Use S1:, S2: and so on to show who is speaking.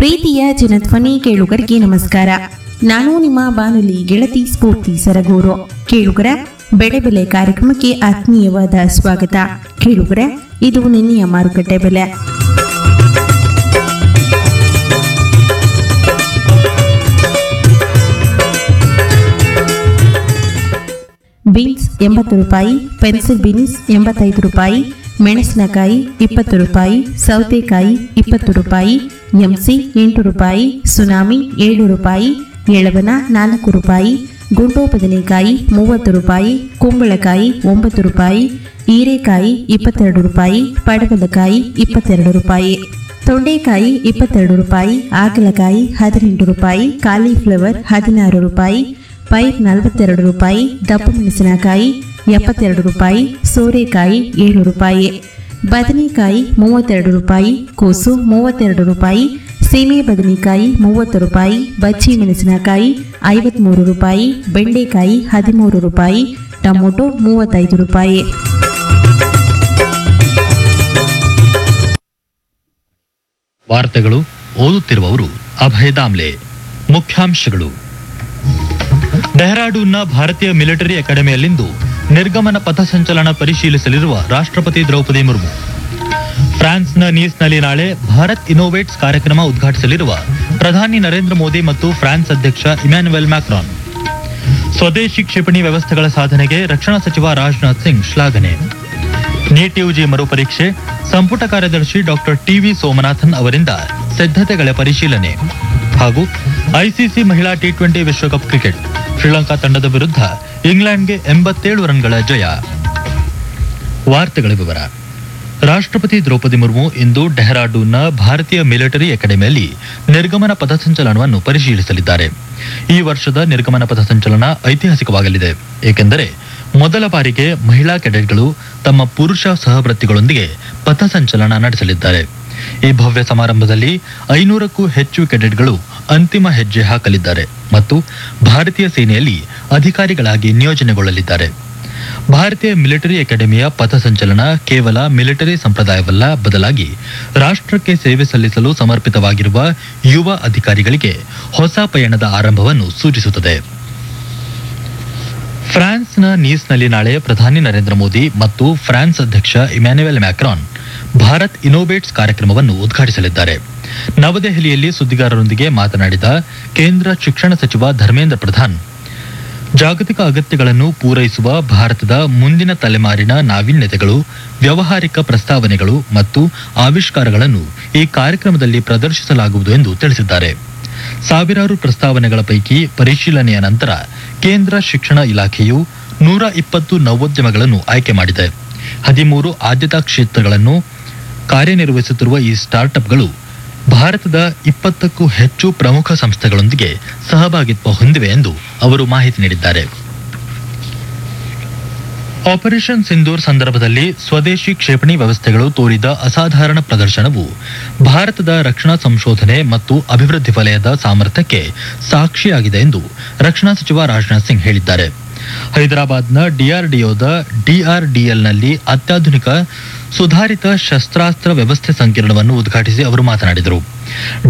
S1: ಪ್ರೀತಿಯ ಜನಧ್ವನಿ ಕೇಳುಗರಿಗೆ ನಮಸ್ಕಾರ ನಾನು ನಿಮ್ಮ ಬಾನುಲಿ ಗೆಳತಿ ಸ್ಫೂರ್ತಿ ಸರಗೂರು ಕೇಳುಗರ ಬೆಳೆ ಬೆಲೆ ಕಾರ್ಯಕ್ರಮಕ್ಕೆ ಆತ್ಮೀಯವಾದ ಸ್ವಾಗತ ಕೇಳುಗರ ಇದು ನಿನ್ನೆಯ ಮಾರುಕಟ್ಟೆ ಬೆಲೆ ಬೀನ್ಸ್ ಎಂಬತ್ತು ರೂಪಾಯಿ ಪೆನ್ಸಿಲ್ ಬೀನ್ಸ್ ಎಂಬತ್ತೈದು ರೂಪಾಯಿ ಮೆಣಸಿನಕಾಯಿ ಇಪ್ಪತ್ತು ರೂಪಾಯಿ ಸೌತೆಕಾಯಿ ಇಪ್ಪತ್ತು ರೂಪಾಯಿ ಎಂಸಿ ಎಂಟು ರೂಪಾಯಿ ಸುನಾಮಿ ಏಳು ರೂಪಾಯಿ ಎಳವನ ನಾಲ್ಕು ರೂಪಾಯಿ ಗುಂಡು ಬದನೆಕಾಯಿ ಮೂವತ್ತು ರೂಪಾಯಿ ಕುಂಬಳಕಾಯಿ ಒಂಬತ್ತು ರೂಪಾಯಿ ಹೀರೆಕಾಯಿ ಇಪ್ಪತ್ತೆರಡು ರೂಪಾಯಿ ಪಡವಲಕಾಯಿ ಇಪ್ಪತ್ತೆರಡು ರೂಪಾಯಿ ತೊಂಡೆಕಾಯಿ ಇಪ್ಪತ್ತೆರಡು ರೂಪಾಯಿ ಹಾಗಲಕಾಯಿ ಹದಿನೆಂಟು ರೂಪಾಯಿ ಕಾಲಿಫ್ಲವರ್ ಹದಿನಾರು ರೂಪಾಯಿ ಪೈರ್ ನಲವತ್ತೆರಡು ರೂಪಾಯಿ ದಪ್ಪ ಮೆಣಸಿನಕಾಯಿ ಎಪ್ಪತ್ತೆರಡು ರೂಪಾಯಿ ಸೋರೆಕಾಯಿ ಏಳು ರೂಪಾಯಿ ಬದನೆಕಾಯಿ ಮೂವತ್ತೆರಡು ರೂಪಾಯಿ ಕೋಸು ಮೂವತ್ತೆರಡು ರೂಪಾಯಿ ಸೀಮೆ ಬದನೆಕಾಯಿ ಮೂವತ್ತು ರೂಪಾಯಿ ಬಜ್ಜಿ ಮೆಣಸಿನಕಾಯಿ ಐವತ್ಮೂರು ರೂಪಾಯಿ ಬೆಂಡೆಕಾಯಿ ಹದಿಮೂರು ರೂಪಾಯಿ ಟೊಮೊಟೊ ಮೂವತ್ತೈದು ರೂಪಾಯಿ
S2: ವಾರ್ತೆಗಳು ಓದುತ್ತಿರುವವರು ಅಭಯ ದಾಮ್ಲೆ ಮುಖ್ಯಾಂಶಗಳು ಡೆಹ್ರಾಡೂನ್ನ ಭಾರತೀಯ ಮಿಲಿಟರಿ ಅಕಾಡೆಮಿಯಲ್ಲಿಂದು ನಿರ್ಗಮನ ಪಥಸಂಚಲನ ಪರಿಶೀಲಿಸಲಿರುವ ರಾಷ್ಟ್ರಪತಿ ದ್ರೌಪದಿ ಮುರ್ಮು ಫ್ರಾನ್ಸ್ನ ನೀಸ್ನಲ್ಲಿ ನಾಳೆ ಭಾರತ್ ಇನೋವೇಟ್ಸ್ ಕಾರ್ಯಕ್ರಮ ಉದ್ಘಾಟಿಸಲಿರುವ ಪ್ರಧಾನಿ ನರೇಂದ್ರ ಮೋದಿ ಮತ್ತು ಫ್ರಾನ್ಸ್ ಅಧ್ಯಕ್ಷ ಇಮ್ಯಾನ್ಯುಯಲ್ ಮ್ಯಾಕ್ರಾನ್ ಸ್ವದೇಶಿ ಕ್ಷಿಪಣಿ ವ್ಯವಸ್ಥೆಗಳ ಸಾಧನೆಗೆ ರಕ್ಷಣಾ ಸಚಿವ ರಾಜನಾಥ್ ಸಿಂಗ್ ಶ್ಲಾಘನೆ ನೀಟ್ ಯುಜಿ ಮರುಪರೀಕ್ಷೆ ಸಂಪುಟ ಕಾರ್ಯದರ್ಶಿ ಡಾಕ್ಟರ್ ಟಿವಿ ಸೋಮನಾಥನ್ ಅವರಿಂದ ಸಿದ್ಧತೆಗಳ ಪರಿಶೀಲನೆ ಹಾಗೂ ಐಸಿಸಿ ಮಹಿಳಾ ಟಿ ಟ್ವೆಂಟಿ ವಿಶ್ವಕಪ್ ಕ್ರಿಕೆಟ್ ಶ್ರೀಲಂಕಾ ತಂಡದ ವಿರುದ್ಧ ಇಂಗ್ಲೆಂಡ್ಗೆ ಎಂಬತ್ತೇಳು ರನ್ಗಳ ಜಯ ವಾರ್ತೆಗಳ ವಿವರ ರಾಷ್ಟ್ರಪತಿ ದ್ರೌಪದಿ ಮುರ್ಮು ಇಂದು ಡೆಹ್ರಾಡೂನ್ನ ಭಾರತೀಯ ಮಿಲಿಟರಿ ಅಕಾಡೆಮಿಯಲ್ಲಿ ನಿರ್ಗಮನ ಪಥಸಂಚಲನವನ್ನು ಪರಿಶೀಲಿಸಲಿದ್ದಾರೆ ಈ ವರ್ಷದ ನಿರ್ಗಮನ ಪಥಸಂಚಲನ ಐತಿಹಾಸಿಕವಾಗಲಿದೆ ಏಕೆಂದರೆ ಮೊದಲ ಬಾರಿಗೆ ಮಹಿಳಾ ಕೆಡೆಟ್ಗಳು ತಮ್ಮ ಪುರುಷ ಸಹವರ್ತಿಗಳೊಂದಿಗೆ ಪಥಸಂಚಲನ ನಡೆಸಲಿದ್ದಾರೆ ಈ ಭವ್ಯ ಸಮಾರಂಭದಲ್ಲಿ ಐನೂರಕ್ಕೂ ಹೆಚ್ಚು ಕೆಡೆಟ್ಗಳು ಅಂತಿಮ ಹೆಜ್ಜೆ ಹಾಕಲಿದ್ದಾರೆ ಮತ್ತು ಭಾರತೀಯ ಸೇನೆಯಲ್ಲಿ ಅಧಿಕಾರಿಗಳಾಗಿ ನಿಯೋಜನೆಗೊಳ್ಳಲಿದ್ದಾರೆ ಭಾರತೀಯ ಮಿಲಿಟರಿ ಅಕಾಡೆಮಿಯ ಪಥಸಂಚಲನ ಕೇವಲ ಮಿಲಿಟರಿ ಸಂಪ್ರದಾಯವಲ್ಲ ಬದಲಾಗಿ ರಾಷ್ಟ್ರಕ್ಕೆ ಸೇವೆ ಸಲ್ಲಿಸಲು ಸಮರ್ಪಿತವಾಗಿರುವ ಯುವ ಅಧಿಕಾರಿಗಳಿಗೆ ಹೊಸ ಪಯಣದ ಆರಂಭವನ್ನು ಸೂಚಿಸುತ್ತದೆ ಫ್ರಾನ್ಸ್ನ ನೀಸ್ನಲ್ಲಿ ನಾಳೆ ಪ್ರಧಾನಿ ನರೇಂದ್ರ ಮೋದಿ ಮತ್ತು ಫ್ರಾನ್ಸ್ ಅಧ್ಯಕ್ಷ ಇಮ್ಯಾನ್ಯುಯಲ್ ಮ್ಯಾಕ್ರಾನ್ ಭಾರತ್ ಇನೋವೇಟ್ಸ್ ಕಾರ್ಯಕ್ರಮವನ್ನು ಉದ್ಘಾಟಿಸಲಿದ್ದಾರೆ ನವದೆಹಲಿಯಲ್ಲಿ ಸುದ್ದಿಗಾರರೊಂದಿಗೆ ಮಾತನಾಡಿದ ಕೇಂದ್ರ ಶಿಕ್ಷಣ ಸಚಿವ ಧರ್ಮೇಂದ್ರ ಪ್ರಧಾನ್ ಜಾಗತಿಕ ಅಗತ್ಯಗಳನ್ನು ಪೂರೈಸುವ ಭಾರತದ ಮುಂದಿನ ತಲೆಮಾರಿನ ನಾವೀನ್ಯತೆಗಳು ವ್ಯವಹಾರಿಕ ಪ್ರಸ್ತಾವನೆಗಳು ಮತ್ತು ಆವಿಷ್ಕಾರಗಳನ್ನು ಈ ಕಾರ್ಯಕ್ರಮದಲ್ಲಿ ಪ್ರದರ್ಶಿಸಲಾಗುವುದು ಎಂದು ತಿಳಿಸಿದ್ದಾರೆ ಸಾವಿರಾರು ಪ್ರಸ್ತಾವನೆಗಳ ಪೈಕಿ ಪರಿಶೀಲನೆಯ ನಂತರ ಕೇಂದ್ರ ಶಿಕ್ಷಣ ಇಲಾಖೆಯು ನೂರ ಇಪ್ಪತ್ತು ನವೋದ್ಯಮಗಳನ್ನು ಆಯ್ಕೆ ಮಾಡಿದೆ ಹದಿಮೂರು ಆದ್ಯತಾ ಕ್ಷೇತ್ರಗಳನ್ನು ಕಾರ್ಯನಿರ್ವಹಿಸುತ್ತಿರುವ ಈ ಸ್ಟಾರ್ಟ್ಅಪ್ಗಳು ಭಾರತದ ಇಪ್ಪತ್ತಕ್ಕೂ ಹೆಚ್ಚು ಪ್ರಮುಖ ಸಂಸ್ಥೆಗಳೊಂದಿಗೆ ಸಹಭಾಗಿತ್ವ ಹೊಂದಿವೆ ಎಂದು ಅವರು ಮಾಹಿತಿ ನೀಡಿದ್ದಾರೆ ಆಪರೇಷನ್ ಸಿಂಧೂರ್ ಸಂದರ್ಭದಲ್ಲಿ ಸ್ವದೇಶಿ ಕ್ಷೇಪಣಿ ವ್ಯವಸ್ಥೆಗಳು ತೋರಿದ ಅಸಾಧಾರಣ ಪ್ರದರ್ಶನವು ಭಾರತದ ರಕ್ಷಣಾ ಸಂಶೋಧನೆ ಮತ್ತು ಅಭಿವೃದ್ಧಿ ವಲಯದ ಸಾಮರ್ಥ್ಯಕ್ಕೆ ಸಾಕ್ಷಿಯಾಗಿದೆ ಎಂದು ರಕ್ಷಣಾ ಸಚಿವ ರಾಜನಾಥ್ ಸಿಂಗ್ ಹೇಳಿದ್ದಾರೆ ಹೈದರಾಬಾದ್ನ ಡಿಆರ್ಡಿಒದ ಡಿಆರ್ಡಿಎಲ್ನಲ್ಲಿ ಅತ್ಯಾಧುನಿಕ ಸುಧಾರಿತ ಶಸ್ತ್ರಾಸ್ತ್ರ ವ್ಯವಸ್ಥೆ ಸಂಕೀರ್ಣವನ್ನು ಉದ್ಘಾಟಿಸಿ ಅವರು ಮಾತನಾಡಿದರು